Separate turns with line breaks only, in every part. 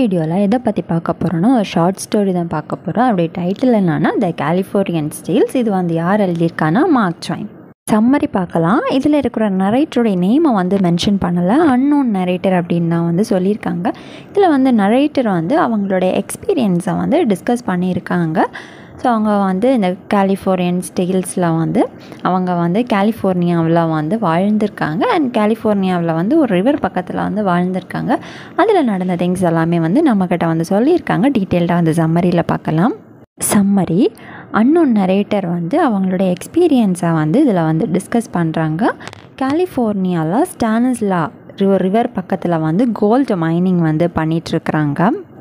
வீடியோவில் எதை பற்றி பார்க்க போகிறோன்னா ஒரு ஷார்ட் ஸ்டோரி தான் பார்க்க போகிறோம் அப்படி டைட்டில் என்னன்னா த கலிஃபோர்னியன் ஸ்டீல்ஸ் இது வந்து யார் எழுதியிருக்கானா மார்க் ட்வைன் சம்மரி பார்க்கலாம் இதில் இருக்கிற நரேட்டருடைய நேமை வந்து மென்ஷன் பண்ணலை அன்னோன் நரேட்டர் அப்படின்னு தான் வந்து சொல்லியிருக்காங்க இதில் வந்து நரேட்டர் வந்து அவங்களுடைய எக்ஸ்பீரியன்ஸை வந்து டிஸ்கஸ் பண்ணியிருக்காங்க ஸோ அவங்க வந்து இந்த கலிஃபோர்னியன் ஸ்டீல்ஸில் வந்து அவங்க வந்து கலிஃபோர்னியாவில் வந்து வாழ்ந்திருக்காங்க அண்ட் கலிஃபோர்னியாவில் வந்து ஒரு ரிவர் பக்கத்தில் வந்து வாழ்ந்திருக்காங்க அதில் நடந்த திங்ஸ் எல்லாமே வந்து நம்மக்கிட்ட வந்து சொல்லியிருக்காங்க டீட்டெயில்டாக வந்து சம்மரியில் பார்க்கலாம் சம்மரி அன்னோன் நரேட்டர் வந்து அவங்களுடைய எக்ஸ்பீரியன்ஸை வந்து இதில் வந்து டிஸ்கஸ் பண்ணுறாங்க கலிஃபோர்னியாவில் ஸ்டானிஸ்லா ரிவர் ரிவர் பக்கத்தில் வந்து கோல்டு மைனிங் வந்து பண்ணிகிட்ருக்குறாங்க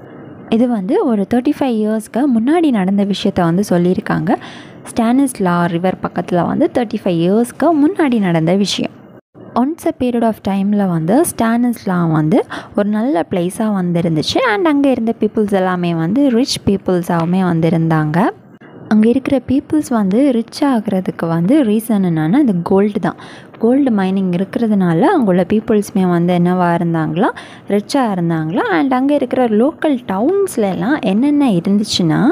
இது வந்து ஒரு தேர்ட்டி ஃபைவ் இயர்ஸ்க்கு முன்னாடி நடந்த விஷயத்த வந்து சொல்லியிருக்காங்க ஸ்டானிஸ்லா ரிவர் பக்கத்தில் வந்து தேர்ட்டி ஃபைவ் இயர்ஸ்க்கு முன்னாடி நடந்த விஷயம் ஒன்ஸ் அ பீரியட் ஆஃப் டைமில் வந்து ஸ்டானிஸ்லாம் வந்து ஒரு நல்ல பிளேஸாக வந்து இருந்துச்சு அண்ட் அங்கே இருந்த பீப்புள்ஸ் எல்லாமே வந்து ரிச் பீப்புள்ஸாகவுமே வந்து இருந்தாங்க அங்கே இருக்கிற பீப்புள்ஸ் வந்து ரிச் ஆகிறதுக்கு வந்து ரீசன் என்னென்னா இந்த கோல்டு தான் கோல்டு மைனிங் இருக்கிறதுனால அங்கே உள்ள பீப்புள்ஸுமே வந்து என்னவாக இருந்தாங்களா ரிச்சாக இருந்தாங்களா அண்ட் அங்கே இருக்கிற லோக்கல் டவுன்ஸ்லலாம் என்னென்ன இருந்துச்சுன்னா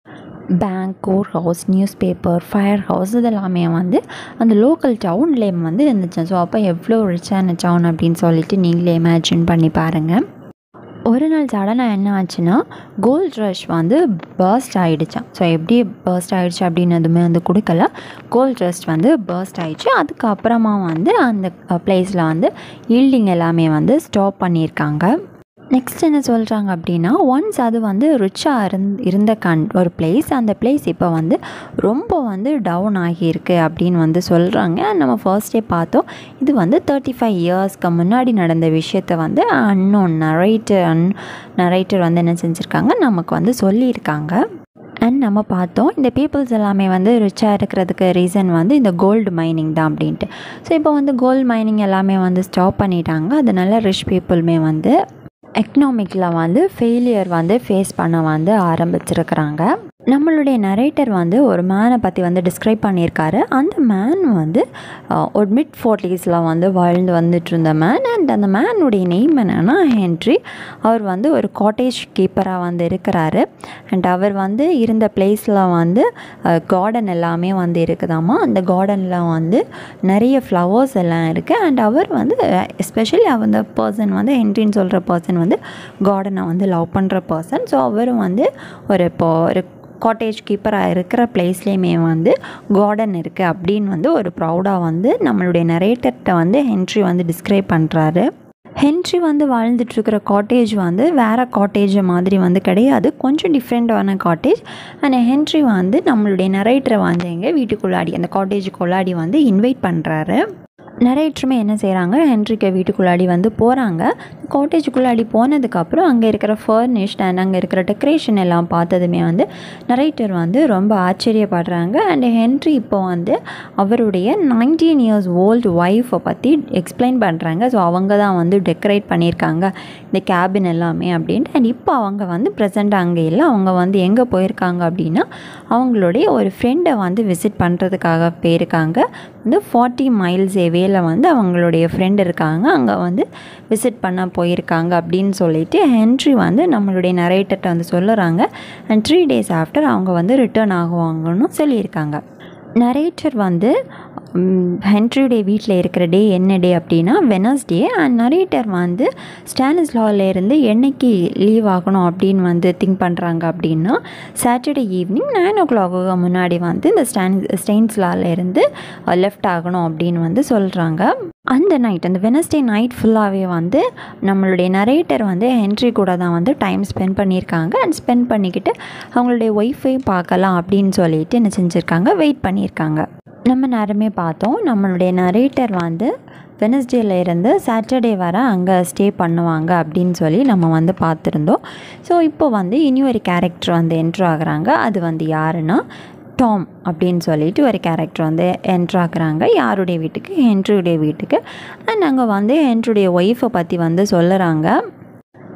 bank court house newspaper fire house இதெல்லாமே வந்து அந்த லோக்கல் டவுன்லேயே வந்து இருந்துச்சு ஸோ அப்போ எவ்வளோ ரிச்சான டவுன் அப்படின்னு சொல்லிட்டு நீங்களே இமேஜின் பண்ணி பாருங்கள் ஒரு நாள் சடனாக என்ன ஆச்சுன்னா கோல்ட் ரஷ் வந்து பர்ஸ்ட் ஆகிடுச்சான் ஸோ எப்படி பர்ஸ்ட் ஆகிடுச்சு அப்படின்னு எதுவுமே வந்து கொடுக்கல கோல்ட் ரஷ் வந்து பர்ஸ்ட் ஆகிடுச்சு அதுக்கப்புறமா வந்து அந்த பிளேஸில் வந்து ஈல்டிங் எல்லாமே வந்து ஸ்டாப் பண்ணியிருக்காங்க நெக்ஸ்ட் என்ன சொல்கிறாங்க அப்படின்னா ஒன்ஸ் அது வந்து ரிச்சாக இருந் இருந்த கண் ஒரு பிளேஸ் அந்த பிளேஸ் இப்போ வந்து ரொம்ப வந்து டவுன் ஆகியிருக்கு அப்படின்னு வந்து சொல்கிறாங்க நம்ம ஃபர்ஸ்டே பார்த்தோம் இது வந்து தேர்ட்டி ஃபைவ் இயர்ஸ்க்கு முன்னாடி நடந்த விஷயத்த வந்து அன்னோன் நரைட்டர் அன் நரைட்டர் வந்து என்ன செஞ்சுருக்காங்க நமக்கு வந்து சொல்லியிருக்காங்க அண்ட் நம்ம பார்த்தோம் இந்த பீப்புள்ஸ் எல்லாமே வந்து ரிச்சாக இருக்கிறதுக்கு ரீசன் வந்து இந்த கோல்டு மைனிங் தான் அப்படின்ட்டு ஸோ இப்போ வந்து கோல்டு மைனிங் எல்லாமே வந்து ஸ்டாப் பண்ணிட்டாங்க அதனால ரிச் பீப்புளுமே வந்து எக்கனாமிக்கில் வந்து ஃபெயிலியர் வந்து ஃபேஸ் பண்ண வந்து ஆரம்பிச்சிருக்கிறாங்க நம்மளுடைய நரேட்டர் வந்து ஒரு மேனை பற்றி வந்து டிஸ்கிரைப் பண்ணியிருக்காரு அந்த மேன் வந்து ஒரு மிட் ஃபோர்ட்டிஸில் வந்து வாழ்ந்து வந்துட்டு இருந்த மேன் அண்ட் அந்த மேனுடைய நேம் என்னென்னா ஹென்ட்ரி அவர் வந்து ஒரு காட்டேஜ் கீப்பராக வந்து இருக்கிறாரு அண்ட் அவர் வந்து இருந்த பிளேஸில் வந்து கார்டன் எல்லாமே வந்து இருக்குதாமா அந்த கார்டனில் வந்து நிறைய ஃப்ளவர்ஸ் எல்லாம் இருக்குது அண்ட் அவர் வந்து எஸ்பெஷலி அந்த பர்சன் வந்து ஹென்ட்ரின்னு சொல்கிற பர்சன் வந்து கார்டனை வந்து லவ் பண்ணுற பர்சன் ஸோ அவரும் வந்து ஒரு இப்போ ஒரு காட்டேஜ் கீப்பராக இருக்கிற பிளேஸ்லேயுமே வந்து கார்டன் இருக்குது அப்படின்னு வந்து ஒரு ப்ரௌடாக வந்து நம்மளுடைய நரேட்டர்கிட்ட வந்து ஹென்ட்ரி வந்து டிஸ்கிரைப் பண்ணுறாரு ஹென்ட்ரி வந்து வாழ்ந்துட்டுருக்கிற காட்டேஜ் வந்து வேறு காட்டேஜ் மாதிரி வந்து கிடையாது கொஞ்சம் டிஃப்ரெண்ட்டான காட்டேஜ் அண்ட் ஹென்ட்ரி வந்து நம்மளுடைய நரேட்டரை வந்து எங்கள் வீட்டுக்குள்ளாடி அந்த காட்டேஜுக்குள்ளாடி வந்து இன்வைட் பண்ணுறாரு நரேட்டருமே என்ன செய்கிறாங்க ஹென்ட்ரிக்கு வீட்டுக்குள்ளாடி வந்து போகிறாங்க காட்டேஜுக்குள்ளாடி போனதுக்கப்புறம் அங்கே இருக்கிற ஃபர்னிஷ்ட் அண்ட் அங்கே இருக்கிற டெக்கரேஷன் எல்லாம் பார்த்ததுமே வந்து நரேட்டர் வந்து ரொம்ப ஆச்சரியப்படுறாங்க அண்ட் ஹென்ட்ரி இப்போ வந்து அவருடைய நைன்டீன் இயர்ஸ் ஓல்டு ஒய்ஃபை பற்றி எக்ஸ்பிளைன் பண்ணுறாங்க ஸோ அவங்க தான் வந்து டெக்கரேட் பண்ணியிருக்காங்க இந்த கேபின் எல்லாமே அப்படின்ட்டு அண்ட் இப்போ அவங்க வந்து ப்ரெசண்ட் அங்கே இல்லை அவங்க வந்து எங்கே போயிருக்காங்க அப்படின்னா அவங்களுடைய ஒரு ஃப்ரெண்டை வந்து விசிட் பண்ணுறதுக்காக போயிருக்காங்க வந்து ஃபார்ட்டி மைல்ஸ் எவேல வந்து அவங்களுடைய ஃப்ரெண்ட் இருக்காங்க அங்கே வந்து விசிட் பண்ண போயிருக்காங்க அப்படின்னு சொல்லிட்டு ஹென்ட்ரி வந்து நம்மளுடைய நரேட்டர்கிட்ட வந்து சொல்லுறாங்க அண்ட் த்ரீ டேஸ் ஆஃப்டர் அவங்க வந்து ரிட்டர்ன் ஆகுவாங்கன்னு சொல்லியிருக்காங்க நரேட்டர் வந்து ஹென்ட்ரியுடைய வீட்டில் இருக்கிற டே என்ன டே அப்படின்னா வெனஸ்டே அண்ட் நரேட்டர் வந்து ஸ்டானிஸ்லாவிலேருந்து என்னைக்கு லீவ் ஆகணும் அப்படின்னு வந்து திங்க் பண்ணுறாங்க அப்படின்னா Saturday evening nine o'clock முன்னாடி வந்து இந்த ஸ்டான் ஸ்டெயின்ஸ்லாலேருந்து லெஃப்ட் ஆகணும் அப்படின்னு வந்து சொல்கிறாங்க அந்த நைட் அந்த வெனஸ்டே நைட் ஃபுல்லாகவே வந்து நம்மளுடைய நரேட்டர் வந்து ஹென்ட்ரி கூட தான் வந்து டைம் ஸ்பெண்ட் பண்ணியிருக்காங்க அண்ட் ஸ்பெண்ட் பண்ணிக்கிட்டு அவங்களுடைய ஒய்ஃபையும் பார்க்கலாம் அப்படின்னு சொல்லிட்டு என்ன செஞ்சுருக்காங்க வெயிட் பண்ணியிருக்காங்க நம்ம நேரமே பார்த்தோம் நம்மளுடைய நரேட்டர் வந்து வெனஸ்டேல இருந்து சாட்டர்டே வர அங்கே ஸ்டே பண்ணுவாங்க அப்படின்னு சொல்லி நம்ம வந்து பார்த்துருந்தோம் ஸோ இப்போ வந்து இனி ஒரு கேரக்டர் வந்து என்ட்ரு ஆகுறாங்க அது வந்து யாருன்னா டாம் அப்படின்னு சொல்லிட்டு ஒரு கேரக்டர் வந்து என்ட்ரு ஆகுறாங்க யாருடைய வீட்டுக்கு ஹென்ட்ரியுடைய வீட்டுக்கு அண்ட் அங்கே வந்து ஹென்ட்ருடைய ஒய்ஃபை பற்றி வந்து சொல்லுறாங்க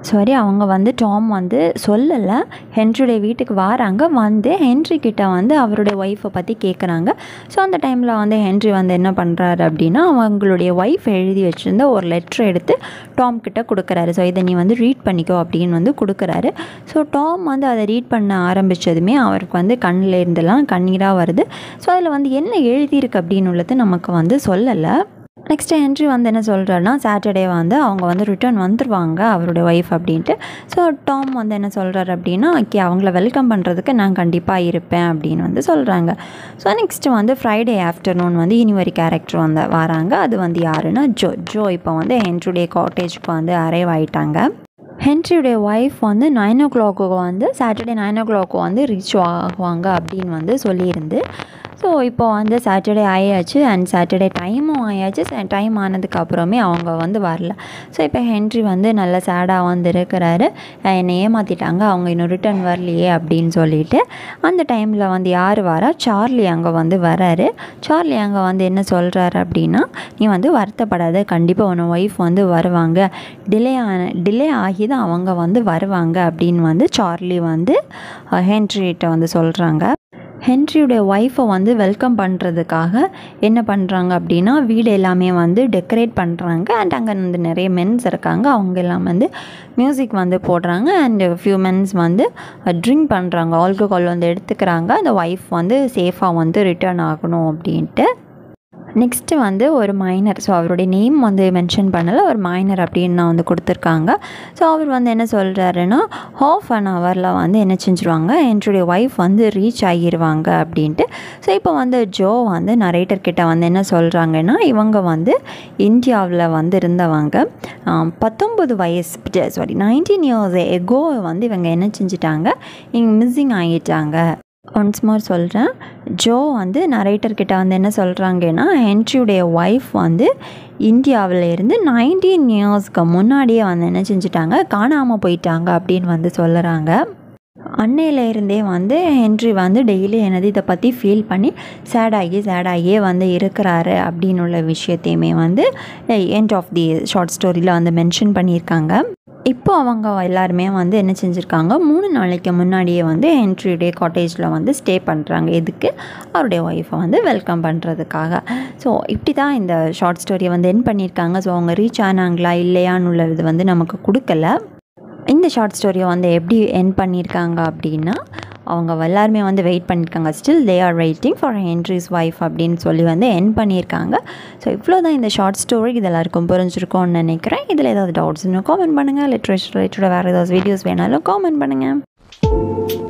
சாரி அவங்க வந்து டாம் வந்து சொல்லலை ஹென்ரியுடைய வீட்டுக்கு வராங்க வந்து ஹென்ரி கிட்ட வந்து அவருடைய ஒய்ஃபை பற்றி கேட்குறாங்க ஸோ அந்த டைமில் வந்து ஹென்ரி வந்து என்ன பண்ணுறாரு அப்படின்னா அவங்களுடைய ஒய்ஃப் எழுதி வச்சுருந்த ஒரு லெட்டர் எடுத்து டாம் கிட்ட கொடுக்குறாரு ஸோ இதை நீ வந்து ரீட் பண்ணிக்கோ அப்படின்னு வந்து கொடுக்குறாரு ஸோ டாம் வந்து அதை ரீட் பண்ண ஆரம்பித்ததுமே அவருக்கு வந்து கண்ணில் இருந்தெல்லாம் கண்ணீராக வருது ஸோ அதில் வந்து என்ன எழுதியிருக்கு அப்படின்னு உள்ளது நமக்கு வந்து சொல்லலை நெக்ஸ்ட்டு ஹென்ரி வந்து என்ன சொல்கிறாருன்னா சாட்டர்டே வந்து அவங்க வந்து ரிட்டர்ன் வந்துடுவாங்க அவருடைய ஒய்ஃப் அப்படின்ட்டு ஸோ டாம் வந்து என்ன சொல்கிறாரு அப்படின்னா ஓகே அவங்கள வெல்கம் பண்ணுறதுக்கு நான் கண்டிப்பாக இருப்பேன் அப்படின்னு வந்து சொல்கிறாங்க ஸோ நெக்ஸ்ட்டு வந்து ஃப்ரைடே ஆஃப்டர்நூன் வந்து இனி ஒரு கேரக்டர் வந்து வராங்க அது வந்து யாருன்னா ஜோ ஜோ இப்போ வந்து ஹென்ரியுடைய காட்டேஜுக்கு வந்து அரைவ் ஆகிட்டாங்க ஹென்ரியுடைய ஒய்ஃப் வந்து நைன் ஓ கிளாக்கு வந்து சாட்டர்டே நைன் ஓ கிளாக்கு வந்து ரீச் ஆகுவாங்க அப்படின்னு வந்து சொல்லியிருந்து ஸோ இப்போ வந்து சாட்டர்டே ஆயாச்சு அண்ட் சாட்டர்டே டைமும் ஆயாச்சு டைம் ஆனதுக்கு அப்புறமே அவங்க வந்து வரல ஸோ இப்போ ஹென்ரி வந்து நல்ல சேடாக வந்து இருக்கிறாரு என்னை ஏமாற்றிட்டாங்க அவங்க இன்னும் ரிட்டர்ன் வரலையே அப்படின்னு சொல்லிட்டு அந்த டைமில் வந்து யார் வரா சார்லி அங்கே வந்து வராரு சார்லி அங்கே வந்து என்ன சொல்கிறாரு அப்படின்னா நீ வந்து வருத்தப்படாத கண்டிப்பாக உன் ஒய்ஃப் வந்து வருவாங்க டிலே ஆன டிலே ஆகி தான் அவங்க வந்து வருவாங்க அப்படின்னு வந்து சார்லி வந்து ஹென்ரிகிட்ட வந்து சொல்கிறாங்க ஹென்ரியுடைய ஒய்ஃபை வந்து வெல்கம் பண்ணுறதுக்காக என்ன பண்ணுறாங்க அப்படின்னா வீடு எல்லாமே வந்து டெக்கரேட் பண்ணுறாங்க அண்ட் அங்கே வந்து நிறைய மென்ஸ் இருக்காங்க அவங்க எல்லாம் வந்து மியூசிக் வந்து போடுறாங்க அண்ட் ஃபியூ மென்ஸ் வந்து ட்ரிங்க் பண்ணுறாங்க ஆல்கஹால் வந்து எடுத்துக்கிறாங்க அந்த ஒய்ஃப் வந்து சேஃபாக வந்து ரிட்டர்ன் ஆகணும் அப்படின்ட்டு நெக்ஸ்ட்டு வந்து ஒரு மைனர் ஸோ அவருடைய நேம் வந்து மென்ஷன் பண்ணலை ஒரு மைனர் அப்படின்னு நான் வந்து கொடுத்துருக்காங்க ஸோ அவர் வந்து என்ன சொல்கிறாருன்னா ஹாஃப் அன் ஹவரில் வந்து என்ன செஞ்சுருவாங்க என்னுடைய ஒய்ஃப் வந்து ரீச் ஆகிடுவாங்க அப்படின்ட்டு ஸோ இப்போ வந்து ஜோ வந்து நரேட்டர் கிட்ட வந்து என்ன சொல்கிறாங்கன்னா இவங்க வந்து இந்தியாவில் வந்து இருந்தவங்க பத்தொம்பது வயசு சாரி நைன்டீன் இயர்ஸ் எகோ வந்து இவங்க என்ன செஞ்சிட்டாங்க இங்கே மிஸ்ஸிங் ஆகிட்டாங்க ஒன்ஸ் மோர் சொல்கிறேன் ஜோ வந்து நரேட்டர்கிட்ட வந்து என்ன சொல்கிறாங்கன்னா ஹென்ட்ரியுடைய ஒய்ஃப் வந்து இந்தியாவில் இருந்து நைன்டீன் இயர்ஸ்க்கு முன்னாடியே வந்து என்ன செஞ்சிட்டாங்க காணாமல் போயிட்டாங்க அப்படின்னு வந்து சொல்லுறாங்க அன்னையில இருந்தே வந்து ஹென்ரி வந்து டெய்லி என்னது இதை பற்றி ஃபீல் பண்ணி சேடாகி சேடாகியே வந்து இருக்கிறாரு அப்படின்னு உள்ள விஷயத்தையுமே வந்து எண்ட் ஆஃப் தி ஷார்ட் ஸ்டோரியில் வந்து மென்ஷன் பண்ணியிருக்காங்க இப்போ அவங்க எல்லாருமே வந்து என்ன செஞ்சுருக்காங்க மூணு நாளைக்கு முன்னாடியே வந்து ஹென்ட்ரியுடைய காட்டேஜில் வந்து ஸ்டே பண்ணுறாங்க எதுக்கு அவருடைய ஒய்ஃபை வந்து வெல்கம் பண்ணுறதுக்காக ஸோ இப்படி தான் இந்த ஷார்ட் ஸ்டோரியை வந்து என் பண்ணியிருக்காங்க ஸோ அவங்க ரீச் ஆனாங்களா இல்லையான்னு உள்ளது வந்து நமக்கு கொடுக்கல இந்த ஷார்ட் ஸ்டோரியை வந்து எப்படி என் பண்ணியிருக்காங்க அப்படின்னா அவங்க எல்லாருமே வந்து வெயிட் பண்ணியிருக்காங்க still they are waiting for Henry's wife அப்படின்னு சொல்லி வந்து என் பண்ணியிருக்காங்க ஸோ இவ்வளோ தான் இந்த ஷார்ட் ஸ்டோரி இது எல்லாருக்கும் புரிஞ்சிருக்கும்னு நினைக்கிறேன் இதில் ஏதாவது டவுட்ஸ் இன்னும் காமெண்ட் பண்ணுங்கள் லிட்ரேச்சர் ரிலேட்டடாக வேறு ஏதாவது வீடியோஸ் வேணாலும் காமெண்ட் பண்ணுங்கள்